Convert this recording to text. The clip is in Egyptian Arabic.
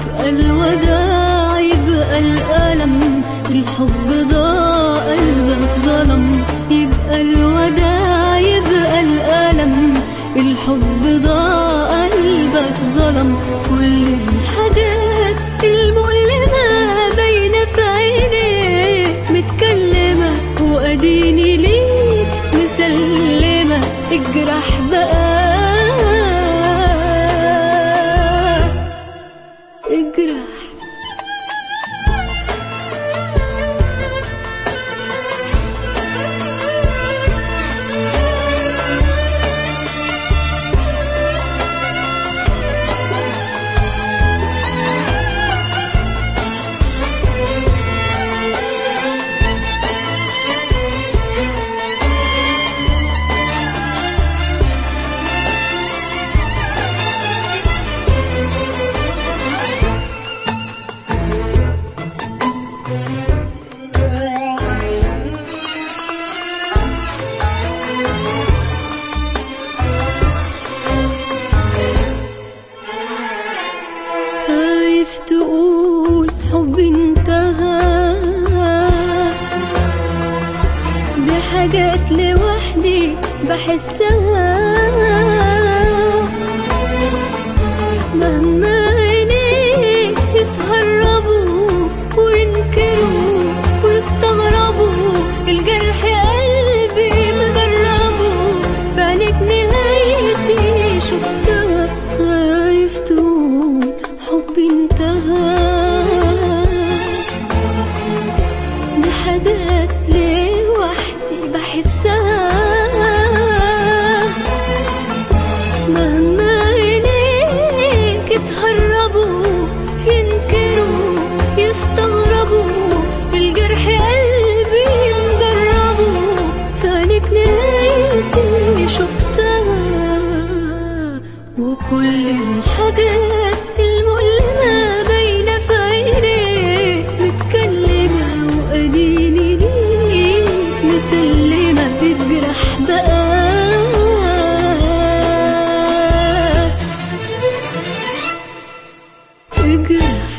يبقى الوداع يبقى الألم الحب ضاع قلبك ظلم يبقى الوداع يبقى الألم الحب ضاع قلبك ظلم كل الحاجات المؤلمة باينة في عينيك متكلمة وأديني ليك مسلمة اجرح بقى اجرح خايف تقول حبي انتهى دي حاجات لوحدي بحسها مهما عينيك يتهربوا وينكروا ويستغربوا الجرح قلبي مجربه في عينيك نهايتي شفتها خايف تقول حبي انتهى دي حاجات لوحدي بحسها مهما عينيك يتهربوا ينكروا يستغربوا الجرح قلبي مجربه في عينيك نهايتي شفتها وكل الحاجات المؤلمة باينة في عينيك متكلمة وأديني ليك مسلمة بتجرح بقى اجرح